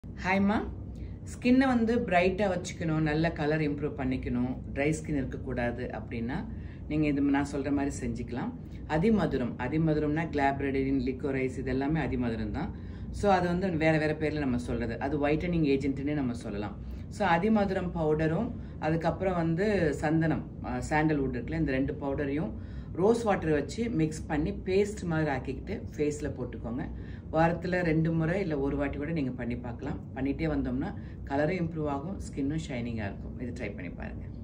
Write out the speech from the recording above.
ஹாய்மா ஸ்கின்னை வந்து பிரைட்டாக வச்சுக்கணும் நல்ல கலர் இம்ப்ரூவ் பண்ணிக்கணும் ட்ரை ஸ்கின் இருக்கக்கூடாது அப்படின்னா நீங்கள் இது நான் சொல்கிற மாதிரி செஞ்சுக்கலாம் அதிமதுரம் அதிமதுரம்னா கிளாப்ரடின் லிக்கோரைஸ் இது எல்லாமே அதிமதுரம் தான் ஸோ அது வந்து வேறு வேறு பேரில் நம்ம சொல்கிறது அது ஒயிட்டனிங் ஏஜென்ட்னே நம்ம சொல்லலாம் ஸோ அதிமதுரம் பவுடரும் அதுக்கப்புறம் வந்து சந்தனம் சாண்டல்வுட் இருக்குல்ல இந்த ரெண்டு பவுடரையும் ரோஸ் வாட்டர் வச்சு மிக்ஸ் பண்ணி பேஸ்ட் மாதிரி ஆக்கிக்கிட்டு ஃபேஸில் போட்டுக்கோங்க வாரத்தில் ரெண்டு முறை இல்லை ஒரு வாட்டி கூட நீங்கள் பண்ணி பார்க்கலாம் பண்ணிகிட்டே வந்தோம்னா கலரும் இம்ப்ரூவ் ஆகும் ஸ்கின்னும் ஷைனிங்காக இருக்கும் இது ட்ரை பண்ணி பாருங்கள்